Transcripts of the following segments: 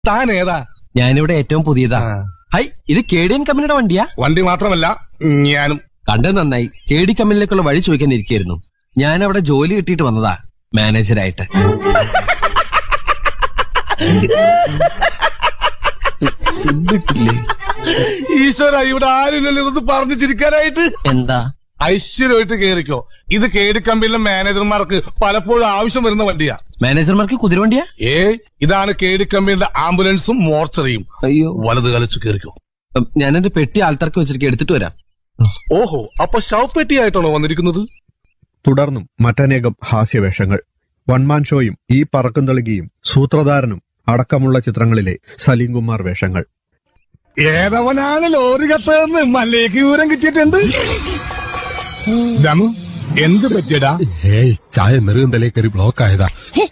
താൻ ഏതാ ഞാനിവിടെ ഏറ്റവും പുതിയതാ ഹൈ ഇത് കേടിയൻ കമ്പനിയുടെ വണ്ടിയാ വണ്ടി മാത്രമല്ല ഞാനും കണ്ടത് നന്നായി കേടി കമ്പനിയിലേക്കുള്ള വഴി ചോദിക്കാൻ ഇരിക്കായിരുന്നു ഞാൻ അവിടെ ജോലി കിട്ടിയിട്ട് വന്നതാ മാനേജരായിട്ട് ഈശ്വര ഇവിടെ ആരുമില്ലല്ലോ ഇതൊന്ന് പറഞ്ഞു ചിരിക്കാനായിട്ട് എന്താ ഐശ്വര്യമായിട്ട് കേറിക്കോ ഇത് കേടി കമ്പനിയിലെ മാനേജർമാർക്ക് പലപ്പോഴും ആവശ്യം വരുന്ന വണ്ടിയാ മാനേജർമാർക്ക് കുതിരവണ്ടിയാ ഏ ഇതാണ് കേടി കമ്പനിയുടെ ആംബുലൻസും മോർച്ചറിയും അയ്യോ വലത് കളിച്ച് കേറിക്കോ ഉം, ഞാനെന്റെ പെട്ടി ആൾത്തർക്ക് വെച്ചിട്ട് എടുത്തിട്ട് വരാം ഓഹോ അപ്പൊ ശവപ്പെട്ടിയായിട്ടാണോ വന്നിരിക്കുന്നത് തുടർന്നും മറ്റനേകം ഹാസ്യവേഷങ്ങൾ വൺമാൻ ഷോയും ഈ പറക്കും തളികയും സൂത്രധാരനും അടക്കമുള്ള ചിത്രങ്ങളിലെ സലീംകുമാർ വേഷങ്ങൾ ഏതവനാണ് ലോറി കത്തതെന്ന് മല്ലേക്ക് വിവരം കിട്ടിയിട്ടുണ്ട് ദമു എന്ത് പറ്റിയടാ ഏയ് ചായ നെറുകന്തലേ കയറി ബ്ലോക്ക് ആയതാ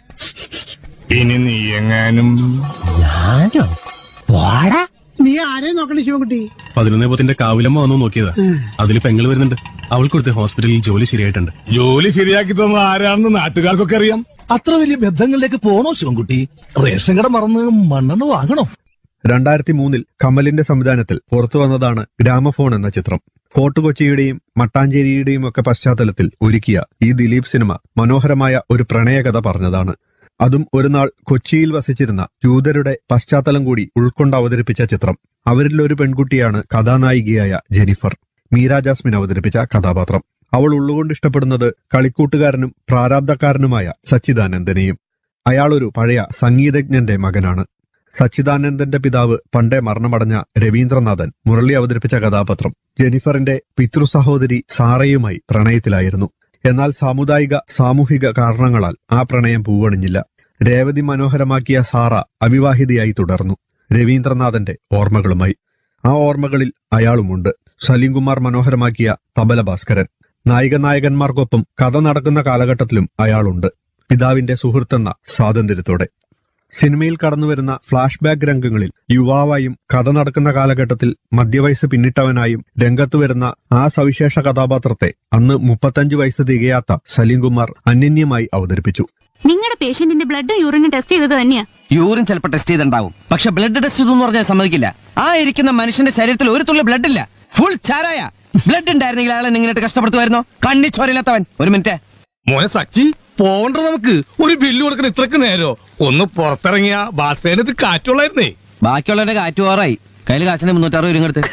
ഇനി നീ എങ്ങാനും ഞാനോ പോടാ നീ ആരെയും നോക്കണേ ശിവൻകുട്ടി പതിനൊന്നേ പത്തിന്റെ കാവിലമ്മ വന്നു നോക്കിയതാ അതിൽ പെങ്ങൾ വരുന്നുണ്ട് അവൾക്ക് കൊടുത്ത ഹോസ്പിറ്റലിൽ ജോലി ശരിയായിട്ടുണ്ട് ജോലി ശരിയാക്കി തന്ന ആരാണെന്ന് നാട്ടുകാർക്കൊക്കെ അറിയാം അത്ര വലിയ ബന്ധങ്ങളിലേക്ക് പോണോ ശിവൻകുട്ടി റേഷൻ കട മറന്ന് മണ്ണെണ്ണ വാങ്ങണോ രണ്ടായിരത്തി മൂന്നിൽ കമലിന്റെ സംവിധാനത്തിൽ പുറത്തുവന്നതാണ് ഗ്രാമഫോൺ എന്ന ചിത്രം ഫോർട്ട് കൊച്ചിയുടെയും മട്ടാഞ്ചേരിയുടെയും ഒക്കെ പശ്ചാത്തലത്തിൽ ഒരുക്കിയ ഈ ദിലീപ് സിനിമ മനോഹരമായ ഒരു പ്രണയകഥ പറഞ്ഞതാണ് അതും ഒരു നാൾ കൊച്ചിയിൽ വസിച്ചിരുന്ന ജൂതരുടെ പശ്ചാത്തലം കൂടി ഉൾക്കൊണ്ട് അവതരിപ്പിച്ച ചിത്രം അവരിൽ ഒരു പെൺകുട്ടിയാണ് കഥാനായികയായ ജെനിഫർ മീര ജാസ്മിൻ അവതരിപ്പിച്ച കഥാപാത്രം അവൾ ഉള്ളുകൊണ്ട് ഇഷ്ടപ്പെടുന്നത് കളിക്കൂട്ടുകാരനും പ്രാരാബ്ധക്കാരനുമായ സച്ചിദാനന്ദനെയും അയാളൊരു പഴയ സംഗീതജ്ഞന്റെ മകനാണ് സച്ചിദാനന്ദന്റെ പിതാവ് പണ്ടേ മരണമടഞ്ഞ രവീന്ദ്രനാഥൻ മുരളി അവതരിപ്പിച്ച കഥാപാത്രം ജെനിഫറിന്റെ പിതൃ സഹോദരി സാറയുമായി പ്രണയത്തിലായിരുന്നു എന്നാൽ സാമുദായിക സാമൂഹിക കാരണങ്ങളാൽ ആ പ്രണയം പൂവണിഞ്ഞില്ല രേവതി മനോഹരമാക്കിയ സാറ അവിവാഹിതയായി തുടർന്നു രവീന്ദ്രനാഥന്റെ ഓർമ്മകളുമായി ആ ഓർമ്മകളിൽ അയാളുമുണ്ട് സലീംകുമാർ മനോഹരമാക്കിയ തബല ഭാസ്കരൻ നായിക നായകന്മാർക്കൊപ്പം കഥ നടക്കുന്ന കാലഘട്ടത്തിലും അയാളുണ്ട് പിതാവിന്റെ സുഹൃത്തെന്ന സ്വാതന്ത്ര്യത്തോടെ സിനിമയിൽ കടന്നുവരുന്ന ഫ്ലാഷ് ബാക്ക് രംഗങ്ങളിൽ യുവാവായും കഥ നടക്കുന്ന കാലഘട്ടത്തിൽ മധ്യവയസ്സ് പിന്നിട്ടവനായും രംഗത്ത് വരുന്ന ആ സവിശേഷ കഥാപാത്രത്തെ അന്ന് മുപ്പത്തഞ്ച് വയസ്സ് തികയാത്ത സലീംകുമാർ അനന്യമായി അവതരിപ്പിച്ചു നിങ്ങളുടെ പേഷ്യന്റിന്റെ ബ്ലഡും യൂറിനും ടെസ്റ്റ് ചെയ്തത് തന്നെയാ യൂറിൻ ചിലപ്പോൾ ടെസ്റ്റ് ചെയ്തിട്ടുണ്ടാവും പക്ഷെ ബ്ലഡ് ടെസ്റ്റ് ചെയ്തു എന്ന് പറഞ്ഞാൽ സമ്മതിക്കില്ല ആ ഇരിക്കുന്ന മനുഷ്യന്റെ ശരീരത്തിൽ ഒരു തുള്ളി ബ്ലഡ് ഇല്ല ഫുൾ ചാരായ ബ്ലഡ് ഉണ്ടായിരുന്നെങ്കിൽ അയാളെ ഇങ്ങനെ കഷ്ടപ്പെടുത്തുമായിരുന്നോ കണ്ണി ചോരയില്ലാത്തവൻ ഒരു മിനിറ്റ് മോനെ സച്ചി പോണ്ട നമുക്ക് ഒരു ബില്ല് കൊടുക്കണ ഇത്രക്ക് നേരോ ഒന്ന് പുറത്തിറങ്ങിയ ബാസ്കേനത്ത് കാറ്റുള്ളായിരുന്നേ ബാക്കിയുള്ളവരുടെ കാറ്റ് പോറായി കയ്യിൽ കാച്ചിന് മുന്നൂറ്ററുപത് രൂപ എടുത്ത്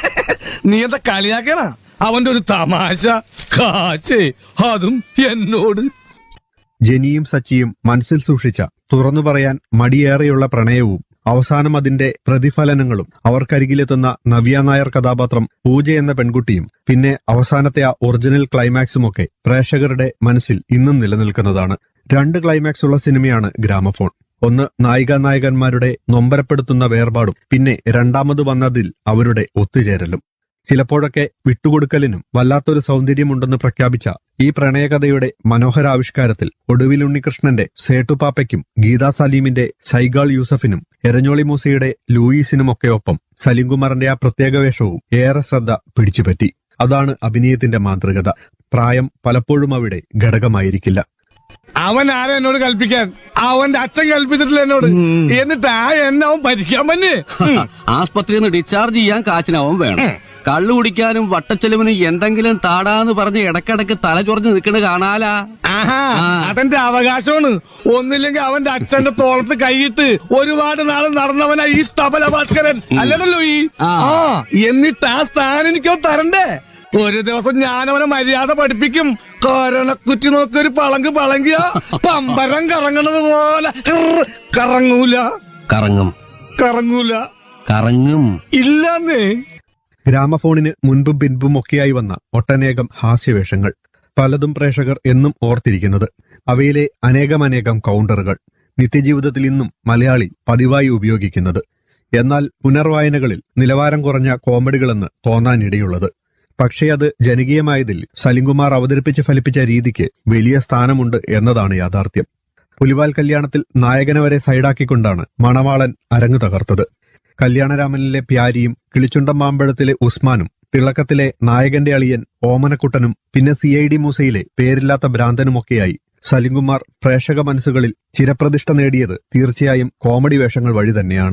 നീ എന്താ കളിയാക്കണ അവന്റെ ഒരു തമാശ കാച്ചേ അതും എന്നോട് ജനിയും സച്ചിയും മനസ്സിൽ സൂക്ഷിച്ച തുറന്നു പറയാൻ മടിയേറെയുള്ള പ്രണയവും അവസാനം അതിന്റെ പ്രതിഫലനങ്ങളും അവർക്കരികിലെത്തുന്ന നവ്യ നായർ കഥാപാത്രം പൂജ എന്ന പെൺകുട്ടിയും പിന്നെ അവസാനത്തെ ആ ഒറിജിനൽ ക്ലൈമാക്സുമൊക്കെ പ്രേക്ഷകരുടെ മനസ്സിൽ ഇന്നും നിലനിൽക്കുന്നതാണ് രണ്ട് ക്ലൈമാക്സ് ഉള്ള സിനിമയാണ് ഗ്രാമഫോൺ ഒന്ന് നായിക നായകന്മാരുടെ നൊമ്പരപ്പെടുത്തുന്ന വേർപാടും പിന്നെ രണ്ടാമത് വന്നതിൽ അവരുടെ ഒത്തുചേരലും ചിലപ്പോഴൊക്കെ വിട്ടുകൊടുക്കലിനും വല്ലാത്തൊരു സൗന്ദര്യമുണ്ടെന്ന് പ്രഖ്യാപിച്ച ഈ പ്രണയകഥയുടെ മനോഹരാവിഷ്കാരത്തിൽ ഒടുവിൽ ഉണ്ണികൃഷ്ണന്റെ സേട്ടുപാപ്പയ്ക്കും ഗീതാ സലീമിന്റെ സൈഗാൾ യൂസഫിനും എരഞ്ഞോളി മൂസയുടെ ലൂയിസിനുമൊക്കെ ഒപ്പം സലീംകുമാറിന്റെ ആ പ്രത്യേക വേഷവും ഏറെ ശ്രദ്ധ പിടിച്ചുപറ്റി അതാണ് അഭിനയത്തിന്റെ മാതൃകത പ്രായം പലപ്പോഴും അവിടെ ഘടകമായിരിക്കില്ല അവൻ ആരാ എന്നോട് കൽപ്പിക്കാൻ അവന്റെ അച്ഛൻ കൽപ്പിച്ചിട്ടില്ല എന്നോട് എന്നിട്ട് ആ എന്നെ അവൻ ഭരിക്കാൻ പറ്റേ ആസ്പത്രിയിൽ നിന്ന് ഡിസ്ചാർജ് ചെയ്യാൻ കാച്ചിനാവും വേണം കള്ളു കുടിക്കാനും വട്ടച്ചെലവിനും എന്തെങ്കിലും താടാന്ന് പറഞ്ഞ് ഇടക്കിടക്ക് തല ചൊറഞ്ഞ് നിൽക്കണ കാണാലാ ആഹാ അതെന്റെ അവകാശമാണ് ഒന്നില്ലെങ്കിൽ അവന്റെ അച്ഛന്റെ തോളത്ത് കൈയിട്ട് ഒരുപാട് നാൾ നടന്നവനാ ഈ തബല ഭാസ്കരൻ അല്ലല്ലോ ഈ ആ. ആ എന്നിട്ട് ആ സ്ഥാനം എനിക്കോ തരണ്ടേ ഒരു ദിവസം ഞാൻ അവനെ മര്യാദ പഠിപ്പിക്കും കൊരണക്കുറ്റി നോക്കി ഒരു പളങ്ക് പളങ്കിയ പമ്പരം കറങ്ങണത് പോലെ കിർ കറങ്ങൂല കറങ്ങും കറങ്ങൂല കറങ്ങും ഇല്ലെന്നേ ഗ്രാമഫോണിന് മുൻപും പിൻപും ഒക്കെയായി വന്ന ഒട്ടനേകം ഹാസ്യവേഷങ്ങൾ പലതും പ്രേക്ഷകർ എന്നും ഓർത്തിരിക്കുന്നത് അവയിലെ അനേകമനേകം കൗണ്ടറുകൾ നിത്യജീവിതത്തിൽ ഇന്നും മലയാളി പതിവായി ഉപയോഗിക്കുന്നത് എന്നാൽ പുനർവായനകളിൽ നിലവാരം കുറഞ്ഞ കോമഡികളെന്ന് തോന്നാനിടയുള്ളത് പക്ഷേ അത് ജനകീയമായതിൽ സലിംകുമാർ അവതരിപ്പിച്ച് ഫലിപ്പിച്ച രീതിക്ക് വലിയ സ്ഥാനമുണ്ട് എന്നതാണ് യാഥാർത്ഥ്യം പുലിവാൽ കല്യാണത്തിൽ നായകനെ വരെ സൈഡാക്കിക്കൊണ്ടാണ് മണവാളൻ അരങ്ങു തകർത്തത് കല്യാണരാമനിലെ പ്യാരിയും കിളിച്ചുണ്ടം മാമ്പഴത്തിലെ ഉസ്മാനും തിളക്കത്തിലെ നായകന്റെ അളിയൻ ഓമനക്കുട്ടനും പിന്നെ സി ഐ ഡി മൂസയിലെ പേരില്ലാത്ത ഭ്രാന്തനുമൊക്കെയായി സലിംകുമാർ പ്രേക്ഷക മനസ്സുകളിൽ ചിരപ്രതിഷ്ഠ നേടിയത് തീർച്ചയായും കോമഡി വേഷങ്ങൾ വഴി തന്നെയാണ്